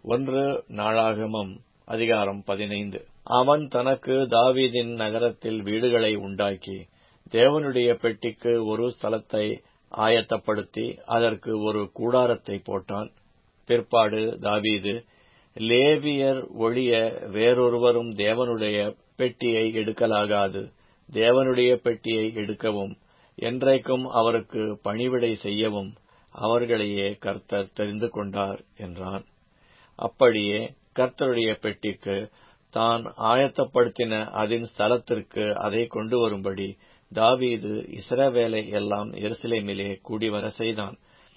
ஒன்று நாளாகமம் அதிகாரம் பதினைந்து அவன் தனக்கு தாவீதின் நகரத்தில் வீடுகளை உண்டாக்கி தேவனுடைய பெட்டிக்கு ஒரு ஸ்தலத்தை ஆயத்தப்படுத்தி அதற்கு ஒரு கூடாரத்தை போட்டான் பிற்பாடு தாவீது லேவியர் ஒழிய வேறொருவரும் தேவனுடைய பெட்டியை எடுக்கலாகாது தேவனுடைய பெட்டியை எடுக்கவும் என்றைக்கும் அவருக்கு பணிவிடை செய்யவும் அவர்களையே கர்த்தர் தெரிந்து கொண்டார் என்றான் அப்படியே கர்த்தருடைய பெட்டிக்கு தான் ஆயத்தப்படுத்தின அதன் ஸ்தலத்திற்கு அதை கொண்டு வரும்படி தாவீது இஸ்ரவேலை எல்லாம் எருசலேமிலே கூடிவர செய்தான்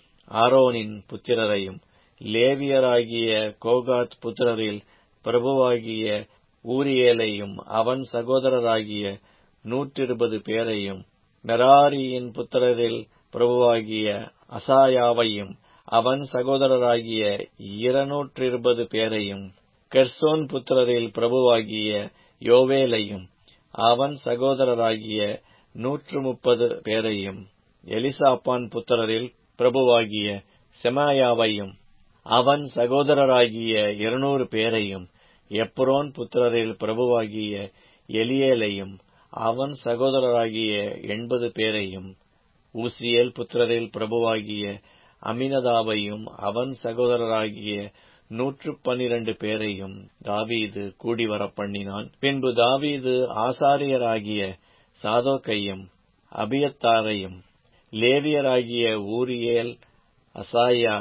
ஆரோனின் புத்திரரையும் லேவியராகிய கோகாத் புத்திரரில் பிரபுவாகிய ஊரியேலையும் அவன் சகோதரராகிய நூற்றிருபது பேரையும் மெராரியின் புத்திரரில் பிரபுவாகிய அசாயாவையும் அவன் சகோதரராகிய இருநூற்றிருபது பேரையும் கெர்சோன் புத்திரரில் பிரபுவாகிய யோவேலையும் அவன் சகோதரராகிய நூற்று முப்பது பேரையும் எலிசாப்பான் புத்திரரில் பிரபுவாகிய செமாயாவையும் அவன் சகோதரராகிய இருநூறு பேரையும் எப்ரோன் புத்திரரில் பிரபுவாகிய எலியேலையும் அவன் சகோதரராகிய எண்பது பேரையும் ஊசியேல் புத்திரரில் பிரபுவாகிய அமினதாவையும் அவன் சகோதரராகிய நூற்று பன்னிரண்டு பேரையும் தாவீது கூடிவர பண்ணினான் பின்பு தாவீது ஆசாரியராகிய சாதோக்கையும் அபியத்தாரையும் லேவியராகிய ஊரியேல் அசாயா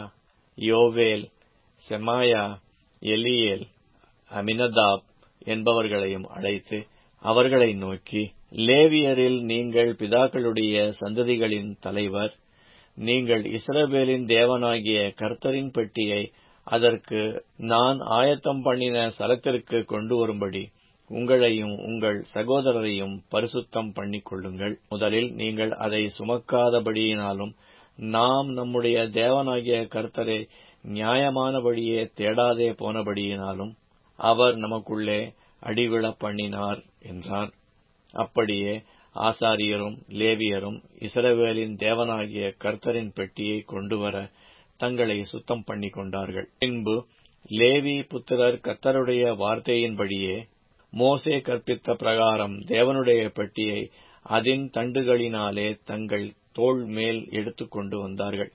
யோவேல் செமாயா எலியேல் அமினதாப் என்பவர்களையும் அழைத்து அவர்களை நோக்கி லேவியரில் நீங்கள் பிதாக்களுடைய சந்ததிகளின் தலைவர் நீங்கள் இஸ்ரவேலின் தேவனாகிய கர்த்தரின் பெட்டியை அதற்கு நான் ஆயத்தம் பண்ணின ஸ்தலத்திற்கு கொண்டு வரும்படி உங்களையும் உங்கள் சகோதரரையும் பரிசுத்தம் பண்ணிக் கொள்ளுங்கள் முதலில் நீங்கள் அதை சுமக்காதபடியினாலும் நாம் நம்முடைய தேவனாகிய கர்த்தரை நியாயமானபடியே தேடாதே போனபடியினாலும் அவர் நமக்குள்ளே அடிவிழ பண்ணினார் என்றான் அப்படியே ஆசாரியரும் லேவியரும் இஸ்ரவேலின் தேவனாகிய கர்த்தரின் பெட்டியை கொண்டு வர தங்களை சுத்தம் பண்ணி கொண்டார்கள் பின்பு லேவி புத்திரர் கர்த்தருடைய வார்த்தையின்படியே மோசே கற்பித்த பிரகாரம் தேவனுடைய பெட்டியை அதன் தண்டுகளினாலே தங்கள் தோள் மேல் எடுத்துக்கொண்டு வந்தார்கள்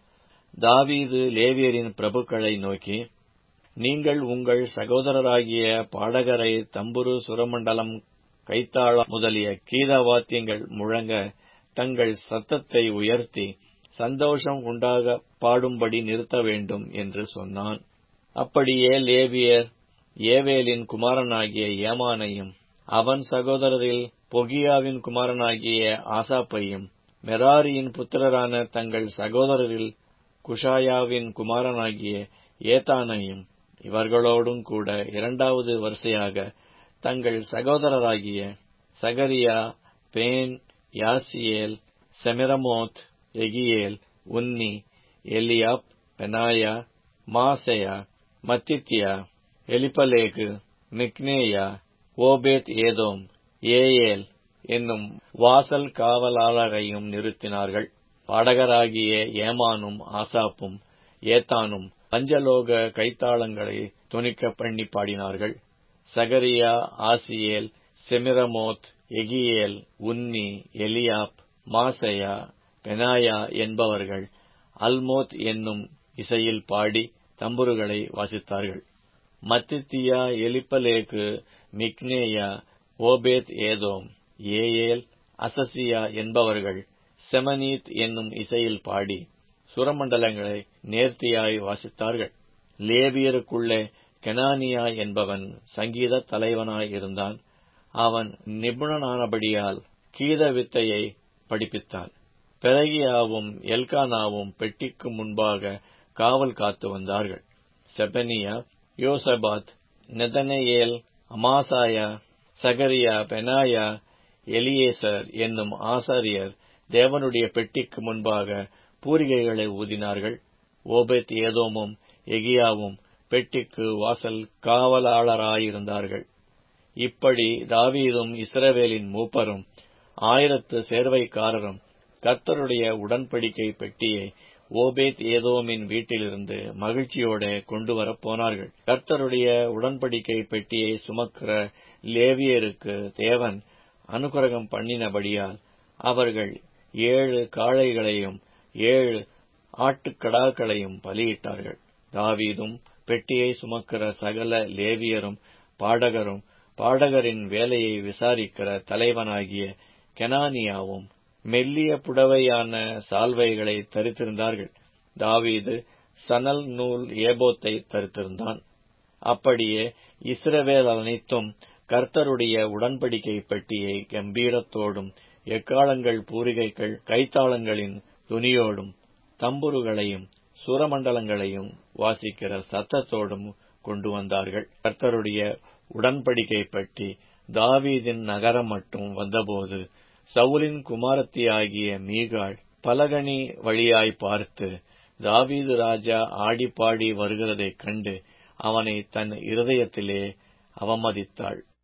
தாவீது லேவியரின் பிரபுக்களை நோக்கி நீங்கள் உங்கள் சகோதரராகிய பாடகரை தம்புரு சுரமண்டலம் கைத்தாள முதலிய கீதவாத்தியங்கள் முழங்க தங்கள் சத்தத்தை உயர்த்தி சந்தோஷம் உண்டாக பாடும்படி நிறுத்த வேண்டும் என்று சொன்னான் அப்படியே லேவியர் ஏவேலின் குமாரனாகிய ஏமானையும் அவன் சகோதரரில் பொகியாவின் குமாரனாகிய ஆசாப்பையும் மெராரியின் புத்திரரான தங்கள் சகோதரரில் குஷாயாவின் குமாரனாகிய ஏத்தானையும் இவர்களோடும் கூட இரண்டாவது வரிசையாக தங்கள் சகோதரராகிய Zechariah Ben Jaaziel Shemiramoth Jehiel Unni Eliab Benaiah Maaseiah Mattithiah Eliphelehu மிக்னேயா ஓபேத் ஏதோம் ஏயேல் என்னும் வாசல் காவலாளரையும் நிறுத்தினார்கள் பாடகராகிய ஏமானும் ஆசாப்பும் ஏத்தானும் பஞ்சலோக கைத்தாளங்களை துணிக்க பண்ணி பாடினார்கள் Zechariah Aziel Shemiramoth Jehiel Unni Eliab Maaseiah Benaiah என்பவர்கள் அல்மோத் என்னும் இசையில் பாடி தம்புருகளை வாசித்தார்கள் மத்தித்தியா எலிப்பலேக்கு மிக்னேயா ஓபேத் ஏதோம் ஏயேல் அசசியா என்பவர்கள் செமனீத் என்னும் இசையில் பாடி சுரமண்டலங்களை நேர்த்தியாய் வாசித்தார்கள் லேவியருக்குள்ளே கெனானியா என்பவன் சங்கீத தலைவனாய் இருந்தான் அவன் நிபுணனானபடியால் கீத வித்தையை படிப்பித்தான் பெரகியாவும் எல்கானாவும் பெட்டிக்கு முன்பாக காவல் காத்து வந்தார்கள் செபனியா யோசபாத் நெதனேயேல் அமாசாயா சகரியா பெனாயா எலியேசர் என்னும் ஆசாரியர் தேவனுடைய பெட்டிக்கு முன்பாக பூரிகைகளை ஊதினார்கள் ஓபெத் ஏதோமும் எகியாவும் பெட்டிக்கு வாசல் காவலாளராயிருந்தார்கள் இப்படி தாவீதும் இஸ்ரவேலின் மூப்பரும் ஆயிரத்து சேர்வைக்காரரும் கர்த்தருடைய உடன்படிக்கை பெட்டியை ஓபேத் ஏதோமின் வீட்டிலிருந்து மகிழ்ச்சியோட கொண்டு வர போனார்கள் கர்த்தருடைய உடன்படிக்கை பெட்டியை சுமக்கிற லேவியருக்கு தேவன் அனுகிரகம் பண்ணினபடியால் அவர்கள் ஏழு காளைகளையும் ஏழு ஆட்டுக்கடாக்களையும் பலியிட்டார்கள் தாவீதும் பெட்டியை சுமக்கிற சகல லேவியரும் பாடகரும் பாடகரின் வேலையை விசாரிக்கிற தலைவனாகிய கெனானியாவும் மெல்லிய புடவையான சால்வைகளை தரித்திருந்தார்கள் தாவீது சணல் நூல் ஏபோத்தை தரித்திருந்தான் அப்படியே இஸ்ரவேல் அனைத்தும் கர்த்தருடைய உடன்படிக்கை பெட்டியை கம்பீரத்தோடும் எக்காலங்கள் பூரிகைகள் கைத்தாளங்களின் துணியோடும் தம்புருகளையும் சுரமண்டலங்களையும் வாசிக்கிற சத்தத்தோடும் கொண்டு வந்தார்கள் கர்த்தருடைய உடன்படிக்கை பற்றி தாவீதின் நகரம் மட்டும் வந்தபோது சவுலின் குமாரத்தியாகிய மீகாள் பலகனி வழியாய் பார்த்து தாவீது ராஜா ஆடிப்பாடி வருகிறதைக் கண்டு அவனை தன் இருதயத்திலே அவமதித்தாள்